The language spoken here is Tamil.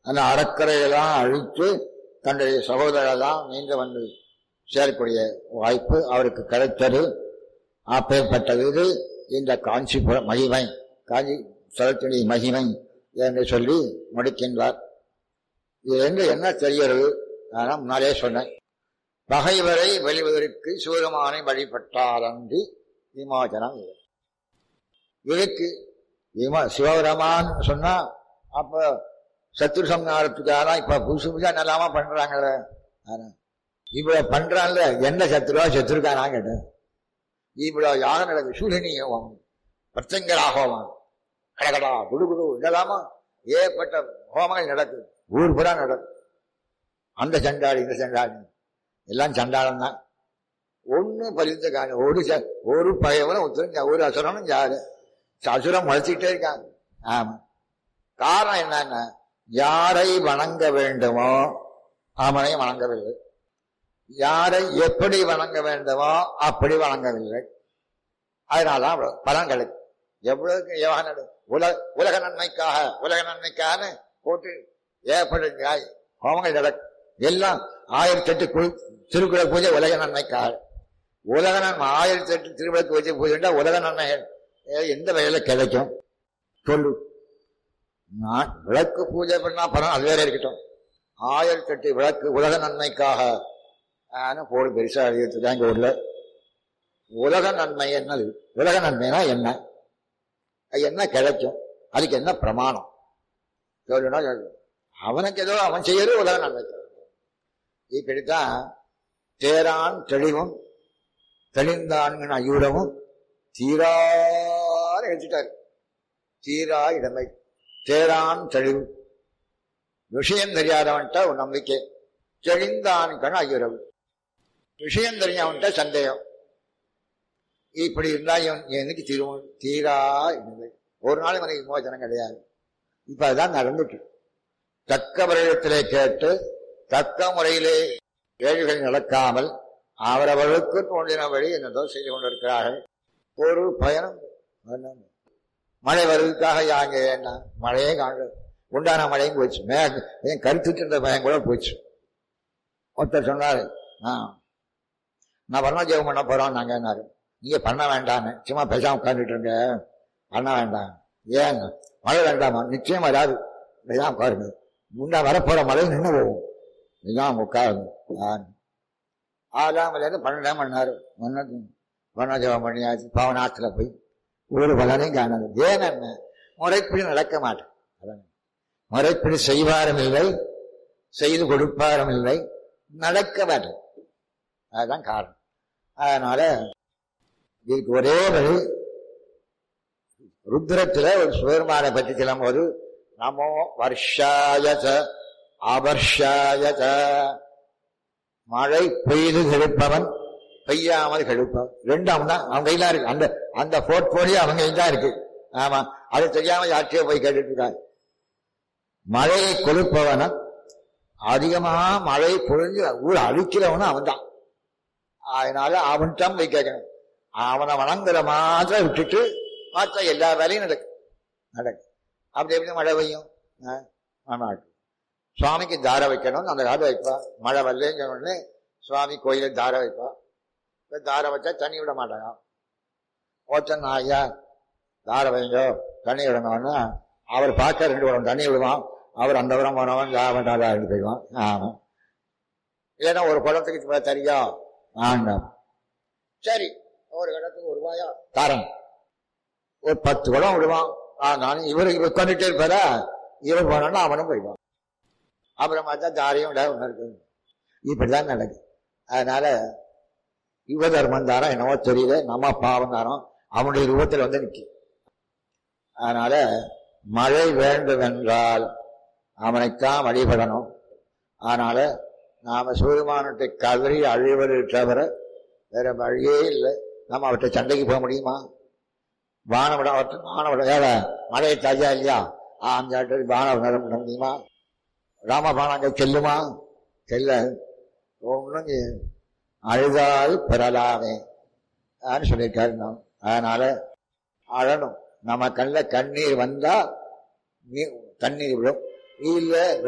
அந்த அறக்கரையெல்லாம் அழித்து தன்னுடைய சகோதரெல்லாம் நீங்க வந்து சேரக்கூடிய வாய்ப்பு அவருக்கு கிடைத்தது அப்பேற்பட்டது இது இந்த காஞ்சிபுரம் மகிமை காஞ்சி ஸ்தலத்தினுடைய மகிமை என்று சொல்லி முடிக்கின்றார் இது எங்க என்ன தெரிகிறது நான் முன்னாலே சொன்னேன் பகைவரை வெளிவதற்கு சிவபெருமானை வழிபட்டாரன்றி விமோசனம் இல்லை இதுக்கு விமோ சிவபெருமான் சொன்னா அப்ப சத்ரு சம்ஹாரத்துக்காக இப்ப புதுசு புதுசா நல்லாம பண்றாங்கல்ல ஆனா, இவ்வளவு பண்றான்ல என்ன சத்ருவா சத்ருக்கானா கேட்டேன் இவ்வளவு யாகம் நடக்குது சூழனி ஹோமம் பிரச்சங்கரா ஹோமம் கடகடா குடுகுடு இதெல்லாமா ஏற்பட்ட ஹோமங்கள் நடக்குது ஊர் பூரா நடக்கும் அந்த சண்டாளி இந்த சண்டாளி எல்லாம் சண்டாளம் தான் ஒன்னும் பரிந்து காண ஒரு ச- ஒரு பகைவனும் ஒருத்தரும் ஒரு அசுரனும் யாரு அசுரம் முளைச்சிக்கிட்டே இருக்காங்க ஆமா காரணம் என்னன்னா யாரை வணங்க வேண்டுமோ அவனை வணங்கவில்லை யாரை எப்படி வணங்க வேண்டுமோ அப்படி வணங்கவில்லை அதனால தான் அவ்வளவு பலன் கிடைக்கும் எவ்வளவுக்கு எவ்வளவு நடு- உலக உலக நன்மைக்காக உலக நன்மைக்காக போட்டு ஏற்பட்ட ஹோமங்கள் நடக்கும் எல்லாம் ஆயிரத்தி எட்டு குழு திருக்குறள் பூஜை உலக நன்மைக்காக உலக நன்மை ஆயிரத்தி எட்டு திருவிளக்கு பூஜை பூஜைண்டா உலக நன்மைகள் ஏ, எந்த வகையில கிடைக்கும் சொல்லு நான் விளக்கு பூஜை பண்ணா பரம் அது வேற இருக்கட்டும் ஆயிரத்தி எட்டு விளக்கு உலக நன்மைக்காக ஆன போடு பெருசா எழுதிட்டு இங்க ஊர்ல உலக நன்மை என்னது உலக நன்மைனா என்ன அது என்ன கிடைக்கும் அதுக்கு என்ன பிரமாணம் சொல்லுனா சொல்லு. அவனுக்கு ஏதோ அவன் செய்யறது உலக நன்மை இப்படித்தான் தேரான் தெளிவும் தெளிந்தான் ஐயூரமும் தீரார எடுத்துட்டாரு தீரா இடமை தேரான் தெளிவு விஷயம் தெரியாதவன்ட்ட ஒரு நம்பிக்கை தெளிந்தான் கண் ஐயுறவு விஷயம் தெரிஞ்சவன்ட்ட சந்தேகம் இப்படி இருந்தா இவன் எனக்கு தீரும் தீரா இடமை ஒரு நாள் இவனுக்கு விமோசனம் கிடையாது இப்ப அதுதான் நடந்துட்டு தக்க வருடத்திலே கேட்டு தக்க முறையிலே கேள்விகள் நடக்காமல் அவரவர்களுக்கு தோன்றினபடி என்னதோ செய்து கொண்டிருக்கிறார்கள் ஒரு பயணம் வேண்டாம். மழை வருவதற்காக யாங்க என்ன மழையே காணல உண்டான மழையும் போச்சு மேக என் கருத்துட்டு இருந்த பயம் கூட போச்சு ஒருத்தர் சொன்னாரு ஆ நான் வர்ண ஜெபம் பண்ண போறோம் நாங்க என்னாரு நீங்க பண்ண வேண்டான்னு சும்மா பேசாம உட்காந்துட்டு இருங்க பண்ண வேண்டாம் ஏன் மழை வேண்டாமா நிச்சயம் வராது பேசாம உட்காருங்க முன்னா வரப்போற மழை நின்று போகும் இதுதான் உட்காருங்க ஆறாமல இருந்து பன்னெண்டாம் மணி நேரம் முன்னூத்தி வர்ணஜபம் பண்ணியாச்சு பவனாத்துல போய் ஒரு பலனையும் காணது ஏன் என்ன முறைப்படி நடக்க மாட்டேன் அதான். முறைப்படி செய்வாரும் இல்லை செய்து கொடுப்பாரும் இல்லை நடக்க மாட்டேன் அதுதான் காரணம் அதனால இதுக்கு ஒரே வழி ருத்ரத்துல ஒரு சுவர்மானை பற்றி சொல்லும் போது நமோ வருஷாயச அபர்ஷாயச மழை பெய்து கெடுப்பவன் பெய்யாமல் கெடுப்பவன் ரெண்டும் தான் அவங்க கையில இருக்கு அந்த அந்த போர்ட்போலியோ அவங்க கையில தான் இருக்கு ஆமா அது தெரியாம யார்கிட்டயோ போய் கேட்டுட்டு இருக்காங்க மழையை கொடுப்பவனும் அதிகமா மழை பொழிஞ்சு ஊர் அழிக்கிறவனும் அவன் தான் அதனால அவன்கிட்ட போய் கேட்கணும் அவனை வணங்குற மாத்திரம் விட்டுட்டு மற்ற எல்லா வேலையும் நடக்கும் நடக்கும் அப்படி எப்படி மழை பெய்யும் ஆ, ஆமாம். சுவாமிக்கு தார வைக்கணும் அந்த காலம் வைப்பா மழை வரலன்னு சொன்ன உடனே சுவாமி கோயிலுக்கு தார வைப்பா இப்ப தார வச்சா தண்ணி விட மாட்டாங்க ஓச்சன் ஐயா தார வைங்க தண்ணி விடணும்னா அவர் பார்க்க ரெண்டு உரம் தண்ணி விடுவான் அவர் அந்த உரம் போனவன் தாவட்டாரா இருந்து போயிடுவான் ஆமா இல்லைன்னா ஒரு குளத்துக்கு இப்ப தரியா ஆண்டாம் சரி ஒரு இடத்துக்கு ஒரு ரூபாயா தாரன் ஒரு பத்து குடம் விடுவான் நானும் இவரு இவர் உட்காந்துட்டே இருப்பாரா இவர் போனான்னா அவனும் போயிடுவான் அப்புறம் பார்த்தா தாரையும் விட ஒன்று இருக்கு இப்படிதான் நடக்குது அதனால யுவ தர்மம் தாரம் என்னவோ தெரியல நம்ம பாவம் தாரம் அவனுடைய ரூபத்தில் வந்து நிற்கி அதனால மழை வேண்டும் என்றால் அவனைத்தான் வழிபடணும் அதனால நாம சூரியமானத்தை கதறி அழிவது தவிர வேற வழியே இல்லை நம்ம அவற்றை சண்டைக்கு போக முடியுமா வானவிடம் அவற்றை வானவிடம் ஏழை மழையை தாஜா இல்லையா அந்த இடத்துல வானவிடம் பண்ண முடியுமா ராமபானம் அங்க செல்லுமா செல்ல ஒன்றும் அழுதால் பெறலாமே அப்படின்னு சொல்லியிருக்காரு நாம் அதனால அழணும் நம்ம கண்ணில் கண்ணீர் வந்தா நீ- தண்ணீர் விடும் இல்ல